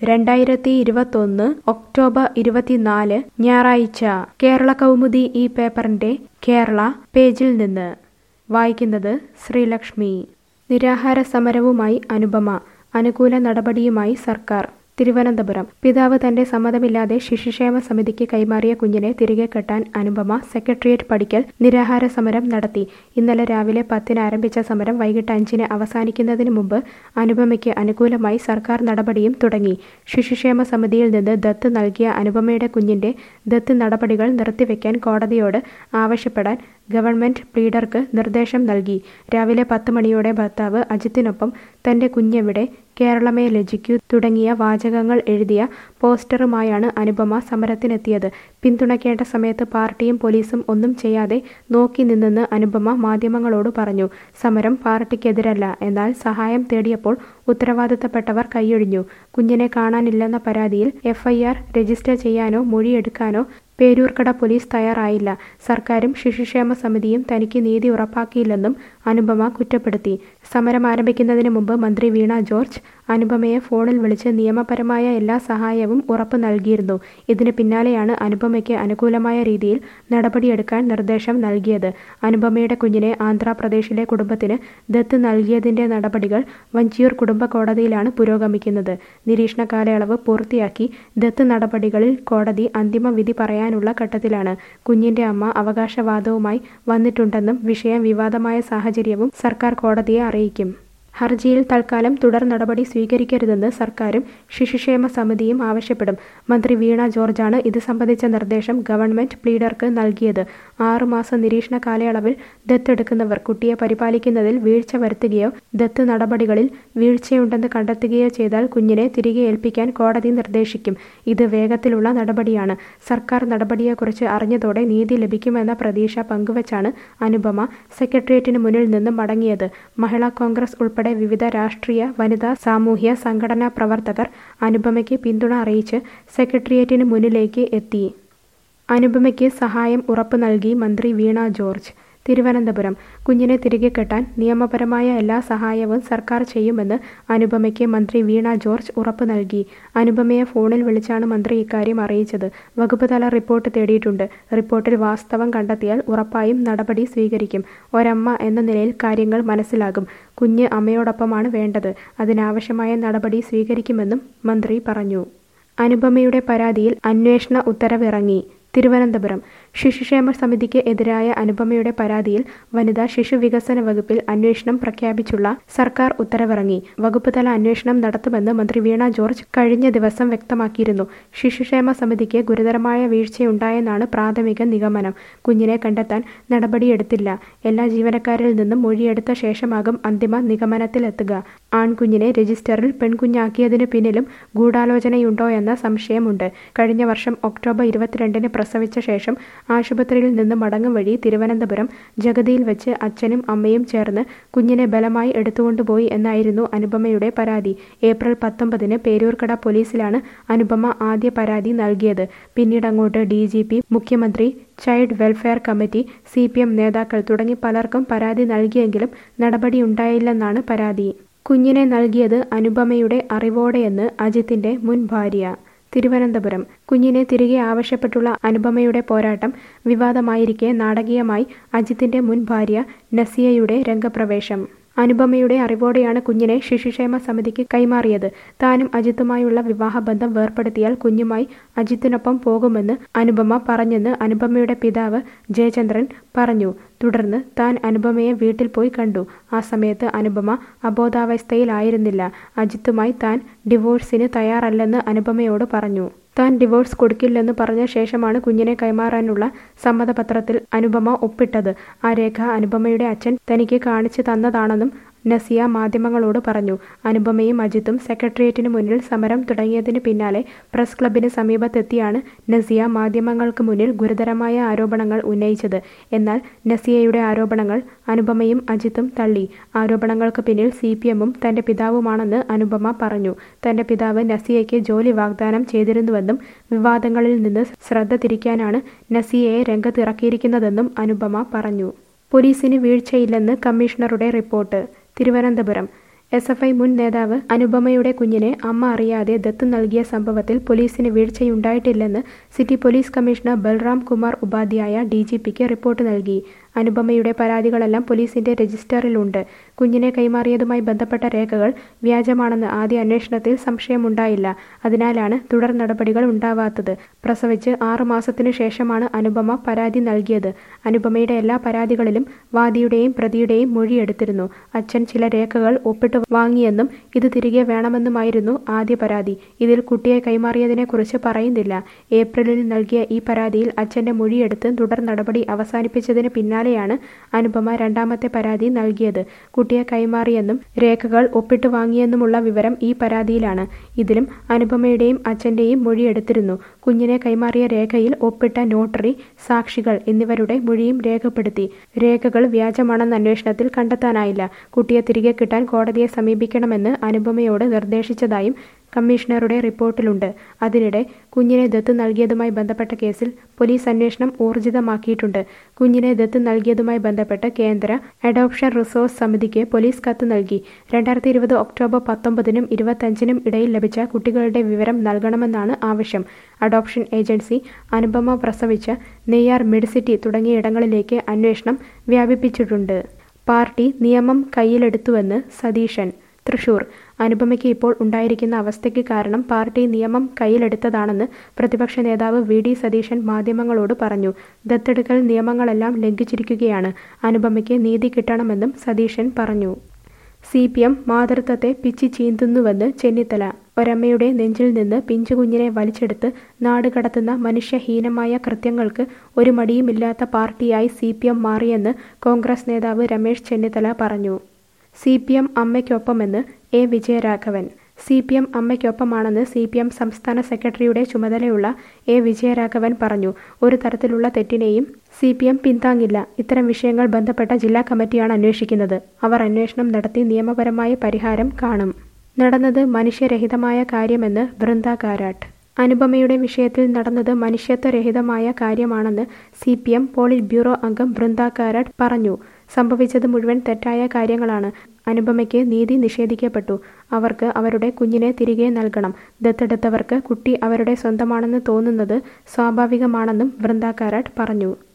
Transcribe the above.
രണ്ടായിരത്തി ഇരുപത്തൊന്ന് ഒക്ടോബർ ഇരുപത്തിനാല് ഞായറാഴ്ച കേരള കൗമുദി ഈ പേപ്പറിന്റെ കേരള പേജിൽ നിന്ന് വായിക്കുന്നത് ശ്രീലക്ഷ്മി നിരാഹാര സമരവുമായി അനുപമ അനുകൂല നടപടിയുമായി സർക്കാർ തിരുവനന്തപുരം പിതാവ് തന്റെ സമ്മതമില്ലാതെ ശിശുക്ഷേമ സമിതിക്ക് കൈമാറിയ കുഞ്ഞിനെ തിരികെ കെട്ടാൻ അനുപമ സെക്രട്ടേറിയറ്റ് പടിക്കൽ നിരാഹാര സമരം നടത്തി ഇന്നലെ രാവിലെ പത്തിന് ആരംഭിച്ച സമരം വൈകിട്ട് അഞ്ചിന് അവസാനിക്കുന്നതിന് മുമ്പ് അനുപമയ്ക്ക് അനുകൂലമായി സർക്കാർ നടപടിയും തുടങ്ങി ശിശുക്ഷേമ സമിതിയിൽ നിന്ന് ദത്ത് നൽകിയ അനുപമയുടെ കുഞ്ഞിന്റെ ദത്ത് നടപടികൾ നിർത്തിവെക്കാൻ കോടതിയോട് ആവശ്യപ്പെടാൻ ഗവൺമെന്റ് പ്ലീഡർക്ക് നിർദ്ദേശം നൽകി രാവിലെ പത്ത് മണിയോടെ ഭർത്താവ് അജിത്തിനൊപ്പം തന്റെ കുഞ്ഞെവിടെ കേരളമേ ലജിക്കൂ തുടങ്ങിയ വാചകങ്ങൾ എഴുതിയ പോസ്റ്ററുമായാണ് അനുപമ സമരത്തിനെത്തിയത് പിന്തുണയ്ക്കേണ്ട സമയത്ത് പാർട്ടിയും പോലീസും ഒന്നും ചെയ്യാതെ നോക്കി നിന്നെന്ന് അനുപമ മാധ്യമങ്ങളോട് പറഞ്ഞു സമരം പാർട്ടിക്കെതിരല്ല എന്നാൽ സഹായം തേടിയപ്പോൾ ഉത്തരവാദിത്തപ്പെട്ടവർ കൈയൊഴിഞ്ഞു കുഞ്ഞിനെ കാണാനില്ലെന്ന പരാതിയിൽ എഫ്ഐആർ രജിസ്റ്റർ ചെയ്യാനോ മൊഴിയെടുക്കാനോ പേരൂർക്കട പോലീസ് തയ്യാറായില്ല സർക്കാരും ശിശുക്ഷേമ സമിതിയും തനിക്ക് നീതി ഉറപ്പാക്കിയില്ലെന്നും അനുപമ കുറ്റപ്പെടുത്തി സമരം ആരംഭിക്കുന്നതിന് മുമ്പ് മന്ത്രി വീണ ജോർജ് അനുപമയെ ഫോണിൽ വിളിച്ച് നിയമപരമായ എല്ലാ സഹായവും ഉറപ്പു നൽകിയിരുന്നു ഇതിന് പിന്നാലെയാണ് അനുപമയ്ക്ക് അനുകൂലമായ രീതിയിൽ നടപടിയെടുക്കാൻ നിർദ്ദേശം നൽകിയത് അനുപമയുടെ കുഞ്ഞിനെ ആന്ധ്രാപ്രദേശിലെ കുടുംബത്തിന് ദത്ത് നൽകിയതിന്റെ നടപടികൾ വഞ്ചിയൂർ കുടുംബ കോടതിയിലാണ് പുരോഗമിക്കുന്നത് നിരീക്ഷണ കാലയളവ് പൂർത്തിയാക്കി ദത്ത് നടപടികളിൽ കോടതി അന്തിമ വിധി പറയാനുള്ള ഘട്ടത്തിലാണ് കുഞ്ഞിന്റെ അമ്മ അവകാശവാദവുമായി വന്നിട്ടുണ്ടെന്നും വിഷയം വിവാദമായ സാഹചര്യവും സർക്കാർ കോടതിയെ അറിയിക്കും ഹർജിയിൽ തൽക്കാലം തുടർ നടപടി സ്വീകരിക്കരുതെന്ന് സർക്കാരും ശിശുക്ഷേമ സമിതിയും ആവശ്യപ്പെടും മന്ത്രി വീണ ജോർജാണ് ഇത് സംബന്ധിച്ച നിർദ്ദേശം ഗവൺമെന്റ് പ്ലീഡർക്ക് നൽകിയത് ആറുമാസം നിരീക്ഷണ കാലയളവിൽ ദത്തെടുക്കുന്നവർ കുട്ടിയെ പരിപാലിക്കുന്നതിൽ വീഴ്ച വരുത്തുകയോ ദത്ത് നടപടികളിൽ വീഴ്ചയുണ്ടെന്ന് കണ്ടെത്തുകയോ ചെയ്താൽ കുഞ്ഞിനെ തിരികെ ഏൽപ്പിക്കാൻ കോടതി നിർദ്ദേശിക്കും ഇത് വേഗത്തിലുള്ള നടപടിയാണ് സർക്കാർ നടപടിയെക്കുറിച്ച് അറിഞ്ഞതോടെ നീതി ലഭിക്കുമെന്ന പ്രതീക്ഷ പങ്കുവച്ചാണ് അനുപമ സെക്രട്ടേറിയറ്റിന് മുന്നിൽ നിന്ന് മടങ്ങിയത് മഹിളാ കോൺഗ്രസ് ഉൾപ്പെടെ വിവിധ രാഷ്ട്രീയ വനിതാ സാമൂഹ്യ സംഘടനാ പ്രവർത്തകർ അനുപമയ്ക്ക് പിന്തുണ അറിയിച്ച് സെക്രട്ടേറിയറ്റിന് മുന്നിലേക്ക് എത്തി അനുപമയ്ക്ക് സഹായം ഉറപ്പു നൽകി മന്ത്രി വീണ ജോർജ് തിരുവനന്തപുരം കുഞ്ഞിനെ തിരികെ കെട്ടാൻ നിയമപരമായ എല്ലാ സഹായവും സർക്കാർ ചെയ്യുമെന്ന് അനുപമയ്ക്ക് മന്ത്രി വീണ ജോർജ് ഉറപ്പു നൽകി അനുപമയെ ഫോണിൽ വിളിച്ചാണ് മന്ത്രി ഇക്കാര്യം അറിയിച്ചത് വകുപ്പ് തല റിപ്പോർട്ട് തേടിയിട്ടുണ്ട് റിപ്പോർട്ടിൽ വാസ്തവം കണ്ടെത്തിയാൽ ഉറപ്പായും നടപടി സ്വീകരിക്കും ഒരമ്മ എന്ന നിലയിൽ കാര്യങ്ങൾ മനസ്സിലാകും കുഞ്ഞ് അമ്മയോടൊപ്പമാണ് വേണ്ടത് അതിനാവശ്യമായ നടപടി സ്വീകരിക്കുമെന്നും മന്ത്രി പറഞ്ഞു അനുപമയുടെ പരാതിയിൽ അന്വേഷണ ഉത്തരവിറങ്ങി തിരുവനന്തപുരം ശിശുക്ഷേമ സമിതിക്ക് എതിരായ അനുപമയുടെ പരാതിയിൽ വനിതാ ശിശു വികസന വകുപ്പിൽ അന്വേഷണം പ്രഖ്യാപിച്ചുള്ള സർക്കാർ ഉത്തരവിറങ്ങി വകുപ്പ് തല അന്വേഷണം നടത്തുമെന്ന് മന്ത്രി വീണ ജോർജ് കഴിഞ്ഞ ദിവസം വ്യക്തമാക്കിയിരുന്നു ശിശുക്ഷേമ സമിതിക്ക് ഗുരുതരമായ വീഴ്ചയുണ്ടായെന്നാണ് പ്രാഥമിക നിഗമനം കുഞ്ഞിനെ കണ്ടെത്താൻ നടപടിയെടുത്തില്ല എല്ലാ ജീവനക്കാരിൽ നിന്നും മൊഴിയെടുത്ത ശേഷമാകും അന്തിമ നിഗമനത്തിലെത്തുക ആൺകുഞ്ഞിനെ രജിസ്റ്ററിൽ പെൺകുഞ്ഞാക്കിയതിനു പിന്നിലും ഗൂഢാലോചനയുണ്ടോയെന്ന സംശയമുണ്ട് കഴിഞ്ഞ വർഷം ഒക്ടോബർ ഇരുപത്തിരണ്ടിന് പ്രസവിച്ച ശേഷം ആശുപത്രിയിൽ നിന്ന് മടങ്ങും വഴി തിരുവനന്തപുരം ജഗതിയിൽ വെച്ച് അച്ഛനും അമ്മയും ചേർന്ന് കുഞ്ഞിനെ ബലമായി എടുത്തുകൊണ്ടുപോയി എന്നായിരുന്നു അനുപമയുടെ പരാതി ഏപ്രിൽ പത്തൊമ്പതിന് പേരൂർക്കട പോലീസിലാണ് അനുപമ ആദ്യ പരാതി നൽകിയത് പിന്നീടങ്ങോട്ട് ഡി ജി പി മുഖ്യമന്ത്രി child welfare committee C P M നേതാക്കൾ തുടങ്ങി പലർക്കും പരാതി നൽകിയെങ്കിലും നടപടിയുണ്ടായില്ലെന്നാണ് പരാതി കുഞ്ഞിനെ നൽകിയത് അനുപമയുടെ അറിവോടെയെന്ന് അജിത്തിന്റെ മുൻ ഭാര്യ തിരുവനന്തപുരം കുഞ്ഞിനെ തിരികെ ആവശ്യപ്പെട്ടുള്ള അനുപമയുടെ പോരാട്ടം വിവാദമായിരിക്കെ നാടകീയമായി അജിത്തിന്റെ മുൻ ഭാര്യ നസിയയുടെ രംഗപ്രവേശം അനുപമയുടെ അറിവോടെയാണ് കുഞ്ഞിനെ ശിശുക്ഷേമ സമിതിക്ക് കൈമാറിയത് താനും അജിത്തുമായുള്ള വിവാഹബന്ധം വേർപ്പെടുത്തിയാൽ കുഞ്ഞുമായി അജിത്തിനൊപ്പം പോകുമെന്ന് അനുപമ പറഞ്ഞെന്ന് അനുപമയുടെ പിതാവ് ജയചന്ദ്രൻ പറഞ്ഞു തുടർന്ന് താൻ അനുപമയെ വീട്ടിൽ പോയി കണ്ടു ആ സമയത്ത് അനുപമ അബോധാവസ്ഥയിലായിരുന്നില്ല അജിത്തുമായി താൻ ഡിവോഴ്സിന് തയ്യാറല്ലെന്ന് അനുപമയോട് പറഞ്ഞു താൻ ഡിവോഴ്സ് കൊടുക്കില്ലെന്ന് പറഞ്ഞ ശേഷമാണ് കുഞ്ഞിനെ കൈമാറാനുള്ള സമ്മതപത്രത്തിൽ അനുപമ ഒപ്പിട്ടത് ആ രേഖ അനുപമയുടെ അച്ഛൻ തനിക്ക് കാണിച്ചു തന്നതാണെന്നും നസിയ മാധ്യമങ്ങളോട് പറഞ്ഞു അനുപമയും അജിത്തും സെക്രട്ടേറിയറ്റിന് മുന്നിൽ സമരം തുടങ്ങിയതിന് പിന്നാലെ പ്രസ് ക്ലബിന് സമീപത്തെത്തിയാണ് നസിയ മാധ്യമങ്ങൾക്ക് മുന്നിൽ ഗുരുതരമായ ആരോപണങ്ങൾ ഉന്നയിച്ചത് എന്നാൽ നസിയയുടെ ആരോപണങ്ങൾ അനുപമയും അജിത്തും തള്ളി ആരോപണങ്ങൾക്ക് പിന്നിൽ സി പി എമ്മും തന്റെ പിതാവുമാണെന്ന് അനുപമ പറഞ്ഞു തന്റെ പിതാവ് നസിയയ്ക്ക് ജോലി വാഗ്ദാനം ചെയ്തിരുന്നുവെന്നും വിവാദങ്ങളിൽ നിന്ന് ശ്രദ്ധ തിരിക്കാനാണ് നസിയയെ രംഗത്തിറക്കിയിരിക്കുന്നതെന്നും അനുപമ പറഞ്ഞു പോലീസിന് വീഴ്ചയില്ലെന്ന് കമ്മീഷണറുടെ report Thiruvananthapuram S F I മുൻ നേതാവ് അനുപമയുടെ കുഞ്ഞിനെ അമ്മ അറിയാതെ ദത്ത് നൽകിയ സംഭവത്തിൽ പോലീസിന് വീഴ്ചയുണ്ടായിട്ടില്ലെന്ന് city police commissioner Balram Kumar Upadhyay D G പിക്ക് റിപ്പോർട്ട് നൽകി അനുപമയുടെ പരാതികളെല്ലാം പോലീസിന്റെ രജിസ്റ്ററിലുണ്ട് കുഞ്ഞിനെ കൈമാറിയതുമായി ബന്ധപ്പെട്ട രേഖകൾ വ്യാജമാണെന്ന് ആദ്യ അന്വേഷണത്തിൽ സംശയമുണ്ടായില്ല അതിനാലാണ് തുടർ നടപടികൾ ഉണ്ടാവാത്തത് പ്രസവിച്ച് ആറു മാസത്തിനു ശേഷമാണ് അനുപമ പരാതി നൽകിയത് അനുപമയുടെ എല്ലാ പരാതികളിലും വാദിയുടെയും പ്രതിയുടെയും മൊഴിയെടുത്തിരുന്നു അച്ഛൻ ചില രേഖകൾ ഒപ്പിട്ട് വാങ്ങിയെന്നും ഇത് തിരികെ വേണമെന്നുമായിരുന്നു ആദ്യ പരാതി ഇതിൽ കുട്ടിയെ കൈമാറിയതിനെക്കുറിച്ച് പറയുന്നില്ല ഏപ്രിലിൽ നൽകിയ ഈ പരാതിയിൽ അച്ഛന്റെ മൊഴിയെടുത്ത് തുടർ നടപടി അവസാനിപ്പിച്ചതിന് പിന്നാലെയാണ് അനുപമ രണ്ടാമത്തെ പരാതി നൽകിയത് കുട്ടിയെ കൈമാറിയെന്നും രേഖകൾ ഒപ്പിട്ട് വാങ്ങിയെന്നുമുള്ള വിവരം ഈ പരാതിയിലാണ് ഇതിലും അനുപമയുടെയും അച്ഛന്റെയും മൊഴിയെടുത്തിരുന്നു കുഞ്ഞിനെ കൈമാറിയ രേഖയിൽ ഒപ്പിട്ട നോട്ടറി സാക്ഷികൾ എന്നിവരുടെ മൊഴിയും രേഖപ്പെടുത്തി രേഖകൾ വ്യാജമാണെന്ന അന്വേഷണത്തിൽ കണ്ടെത്താനായില്ല കുട്ടിയെ തിരികെ കിട്ടാൻ കോടതിയെ സമീപിക്കണമെന്ന് അനുപമയോട് നിർദ്ദേശിച്ചതായും കമ്മീഷണറുടെ റിപ്പോർട്ടിലുണ്ട് അതിനിടെ കുഞ്ഞിനെ ദത്ത് നൽകിയതുമായി ബന്ധപ്പെട്ട കേസിൽ പോലീസ് അന്വേഷണം ഊർജിതമാക്കിയിട്ടുണ്ട് കുഞ്ഞിനെ ദത്ത് നൽകിയതുമായി ബന്ധപ്പെട്ട് കേന്ദ്ര അഡോപ്ഷൻ റിസോഴ്സ് സമിതിക്ക് പോലീസ് കത്ത് നൽകി രണ്ടായിരത്തി ഇരുപത് ഒക്ടോബർ പത്തൊമ്പതിനും ഇരുപത്തഞ്ചിനും ഇടയിൽ ലഭിച്ച കുട്ടികളുടെ വിവരം നൽകണമെന്നാണ് ആവശ്യം അഡോപ്ഷൻ ഏജൻസി അനുപമ പ്രസവിച്ച നെയ്യാർ മെഡിസിറ്റി തുടങ്ങിയ ഇടങ്ങളിലേക്ക് അന്വേഷണം വ്യാപിപ്പിച്ചിട്ടുണ്ട് പാർട്ടി നിയമം കയ്യിലെടുത്തുവെന്ന് സതീശൻ തൃശൂർ അനുപമയ്ക്ക് ഇപ്പോൾ ഉണ്ടായിരിക്കുന്ന അവസ്ഥയ്ക്ക് കാരണം പാർട്ടി നിയമം കയ്യിലെടുത്തതാണെന്ന് പ്രതിപക്ഷ നേതാവ് വി ഡി സതീശൻ മാധ്യമങ്ങളോട് പറഞ്ഞു ദത്തെടുക്കൽ നിയമങ്ങളെല്ലാം ലംഘിച്ചിരിക്കുകയാണ് അനുപമയ്ക്ക് നീതി കിട്ടണമെന്നും സതീശൻ പറഞ്ഞു സി പി എം മാതൃത്വത്തെ പിച്ചി ചീന്തുന്നുവെന്ന് ചെന്നിത്തല ഒരമ്മയുടെ നെഞ്ചിൽ നിന്ന് പിഞ്ചുകുഞ്ഞിനെ വലിച്ചെടുത്ത് നാട് കടത്തുന്ന മനുഷ്യഹീനമായ കൃത്യങ്ങൾക്ക് ഒരു മടിയുമില്ലാത്ത പാർട്ടിയായി സി പി എം മാറിയെന്ന് കോൺഗ്രസ് നേതാവ് രമേശ് ചെന്നിത്തല പറഞ്ഞു സി പി എം അമ്മയ്ക്കൊപ്പമെന്ന് A Vijayaraghavan C P M അമ്മയ്ക്കൊപ്പമാണെന്ന് സി പി എം സംസ്ഥാന സെക്രട്ടറിയുടെ ചുമതലയുള്ള എ വിജയരാഘവൻ പറഞ്ഞു ഒരു തരത്തിലുള്ള തെറ്റിനെയും സി പി എം പിന്താങ്ങില്ല ഇത്തരം വിഷയങ്ങൾ ബന്ധപ്പെട്ട ജില്ലാ കമ്മിറ്റിയാണ് അന്വേഷിക്കുന്നത് അവർ അന്വേഷണം നടത്തി നിയമപരമായ പരിഹാരം കാണും നടന്നത് മനുഷ്യരഹിതമായ കാര്യമെന്ന് ബൃന്ദ കാരാട്ട് അനുപമയുടെ വിഷയത്തിൽ നടന്നത് മനുഷ്യത്വരഹിതമായ കാര്യമാണെന്ന് C P M polit bureau അംഗം ബൃന്ദ കാരാട്ട് പറഞ്ഞു സംഭവിച്ചത് മുഴുവൻ തെറ്റായ കാര്യങ്ങളാണ് അനുപമയ്ക്ക് നീതി നിഷേധിക്കപ്പെട്ടു അവർക്ക് അവരുടെ കുഞ്ഞിനെ തിരികെ നൽകണം ദത്തെടുത്തവർക്ക് കുട്ടി അവരുടെ സ്വന്തമാണെന്ന് തോന്നുന്നത് സ്വാഭാവികമാണെന്നും ബൃന്ദ കാരാട്ട് പറഞ്ഞു